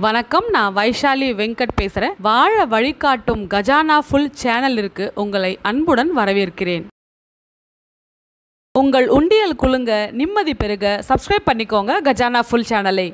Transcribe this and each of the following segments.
வணக்கம் நான் வைஷாலி வெங்கட் பேசுகிறேன் வாழ வழிகாட்டும் கஜானா ஃபுல் சேனலிற்கு உங்களை அன்புடன் வரவேற்கிறேன் உங்கள் உண்டியல் குலுங்க நிம்மதி பெருக சப்ஸ்கிரைப் பண்ணிக்கோங்க கஜானா ஃபுல் சேனலை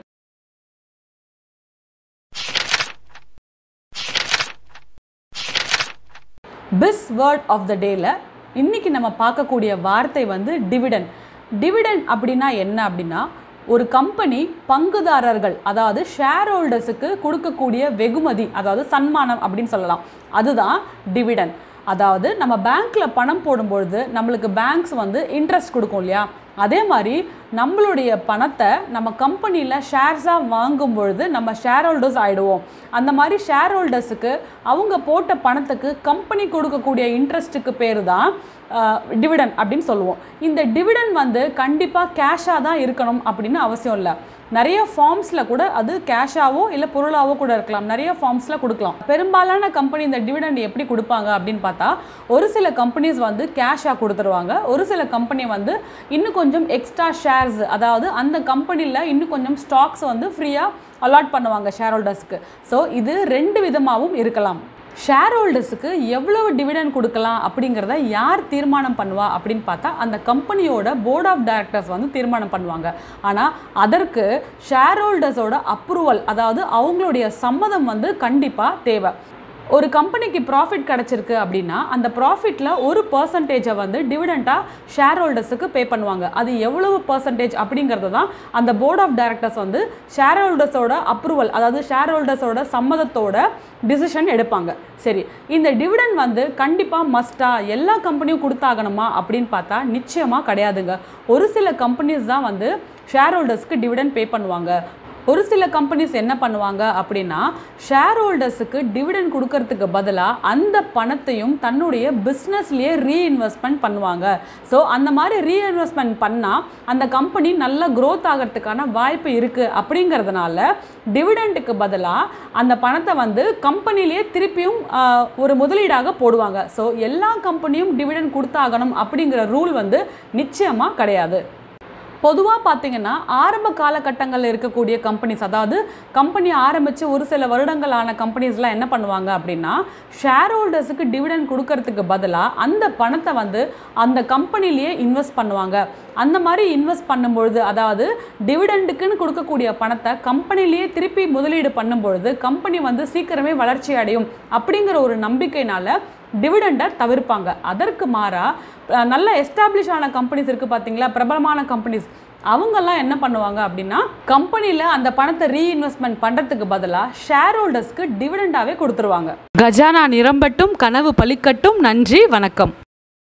பிஸ் வேர்ட் ஆஃப் த டேல இன்னைக்கு நம்ம பார்க்கக்கூடிய வார்த்தை வந்து டிவிடன் டிவிடன் அப்படின்னா என்ன அப்படின்னா ஒரு கம்பெனி பங்குதாரர்கள் அதாவது ஷேர் ஹோல்டர்ஸுக்கு கொடுக்கக்கூடிய வெகுமதி அதாவது சன்மானம் அப்படின்னு சொல்லலாம் அதுதான் டிவிடன் அதாவது நம்ம பேங்க்ல பணம் போடும்பொழுது நம்மளுக்கு பேங்க்ஸ் வந்து இன்ட்ரெஸ்ட் கொடுக்கும் இல்லையா அதே மாதிரி நம்மளுடைய பணத்தை நம்ம கம்பெனியில் ஷேர்ஸாக வாங்கும் பொழுது நம்ம ஷேர் ஹோல்டர்ஸ் ஆகிடுவோம் அந்த மாதிரி ஷேர் ஹோல்டர்ஸுக்கு அவங்க போட்ட பணத்துக்கு கம்பெனி கொடுக்கக்கூடிய இன்ட்ரெஸ்ட்டுக்கு பேர் தான் டிவிடன் அப்படின்னு சொல்லுவோம் இந்த டிவிடன் வந்து கண்டிப்பாக கேஷாக தான் இருக்கணும் அப்படின்னு அவசியம் இல்லை நிறைய ஃபார்ம்ஸில் கூட அது கேஷாவோ இல்லை பொருளாவோ கூட இருக்கலாம் நிறைய ஃபார்ம்ஸில் கொடுக்கலாம் பெரும்பாலான கம்பெனி இந்த டிவிடெண்ட் எப்படி கொடுப்பாங்க அப்படின்னு பார்த்தா ஒரு சில கம்பெனிஸ் வந்து கேஷாக கொடுத்துருவாங்க ஒரு சில கம்பெனி வந்து இன்னும் கொஞ்சம் எக்ஸ்ட்ரா ஷேர்ஸ் அதாவது அந்த கம்பெனியில் இன்னும் கொஞ்சம் ஸ்டாக்ஸ் வந்து ஃப்ரீயாக அலாட் பண்ணுவாங்க ஷேர் ஹோல்டர்ஸ்க்கு ஸோ இது ரெண்டு விதமாகவும் இருக்கலாம் ஷேர் ஹோல்டர்ஸுக்கு எவ்வளவு டிவிடன் கொடுக்கலாம் அப்படிங்கிறத யார் தீர்மானம் பண்ணுவா அப்படின்னு பார்த்தா அந்த கம்பெனியோட போர்ட் ஆஃப் டைரக்டர்ஸ் வந்து தீர்மானம் பண்ணுவாங்க ஆனால் அதற்கு ஷேர் ஹோல்டர்ஸோட அப்ரூவல் அதாவது அவங்களுடைய சம்மதம் வந்து கண்டிப்பாக தேவை ஒரு கம்பெனிக்கு ப்ராஃபிட் கிடச்சிருக்கு அப்படின்னா அந்த ப்ராஃபிட்டில் ஒரு பர்சன்டேஜை வந்து டிவிடெண்ட்டாக ஷேர் ஹோல்டர்ஸுக்கு பே பண்ணுவாங்க அது எவ்வளவு பர்சன்டேஜ் அப்படிங்கிறது தான் அந்த போர்ட் ஆஃப் டைரக்டர்ஸ் வந்து ஷேர் ஹோல்டர்ஸோட அப்ரூவல் அதாவது ஷேர் ஹோல்டர்ஸோட சம்மதத்தோட டிசிஷன் எடுப்பாங்க சரி இந்த டிவிடன் வந்து கண்டிப்பாக மஸ்ட்டாக எல்லா கம்பெனியும் கொடுத்தாகணுமா அப்படின்னு பார்த்தா நிச்சயமாக கிடையாதுங்க ஒரு சில கம்பெனிஸ் தான் வந்து ஷேர் ஹோல்டர்ஸ்க்கு டிவிடன் பே பண்ணுவாங்க ஒரு சில கம்பெனிஸ் என்ன பண்ணுவாங்க அப்படின்னா ஷேர் ஹோல்டர்ஸுக்கு டிவிடன் கொடுக்கறதுக்கு பதிலாக அந்த பணத்தையும் தன்னுடைய பிஸ்னஸ்லேயே ரீஇன்வெஸ்ட்மெண்ட் பண்ணுவாங்க ஸோ அந்த மாதிரி ரீஇன்வெஸ்ட்மெண்ட் பண்ணால் அந்த கம்பெனி நல்லா க்ரோத் ஆகிறதுக்கான வாய்ப்பு இருக்குது அப்படிங்கிறதுனால டிவிடெண்ட்டுக்கு பதிலாக அந்த பணத்தை வந்து கம்பெனிலேயே திருப்பியும் ஆஹ், ஒரு முதலீடாக போடுவாங்க ஸோ எல்லா கம்பெனியும் டிவிடெண்ட் கொடுத்தாகணும் அப்படிங்கிற ரூல் வந்து நிச்சயமாக கிடையாது பொதுவாக பார்த்தீங்கன்னா ஆரம்ப காலகட்டங்களில் இருக்கக்கூடிய கம்பெனிஸ் அதாவது கம்பெனி ஆரம்பித்து ஒரு சில வருடங்கள் ஆன கம்பெனிஸ்லாம் என்ன பண்ணுவாங்க அப்படின்னா ஷேர் ஹோல்டர்ஸுக்கு டிவிடன் கொடுக்கறதுக்கு பதிலாக அந்த பணத்தை வந்து அந்த கம்பெனிலேயே இன்வெஸ்ட் பண்ணுவாங்க அந்த மாதிரி இன்வெஸ்ட் பண்ணும்பொழுது அதாவது டிவிடெண்டுக்குன்னு கொடுக்கக்கூடிய பணத்தை கம்பெனிலேயே திருப்பி முதலீடு பண்ணும்பொழுது கம்பெனி வந்து சீக்கிரமே வளர்ச்சி அடையும் அப்படிங்கிற ஒரு நம்பிக்கையினால டிவிடெண்டை தவிர்ப்பாங்க அதற்கு மாறா அஹ், நல்ல எஸ்டாப்ளிஷ் ஆன கம்பெனிஸ் இருக்குது பார்த்தீங்களா பிரபலமான கம்பெனிஸ் அவங்கெல்லாம் என்ன பண்ணுவாங்க அப்படின்னா கம்பெனியில் அந்த பணத்தை ரீஇன்வெஸ்ட்மெண்ட் பண்ணுறதுக்கு பதிலாக ஷேர் ஹோல்டர்ஸ்க்கு டிவிடெண்டாகவே கொடுத்துருவாங்க கஜானா நிரம்பட்டும் கனவு பலிக்கட்டும் நன்றி வணக்கம்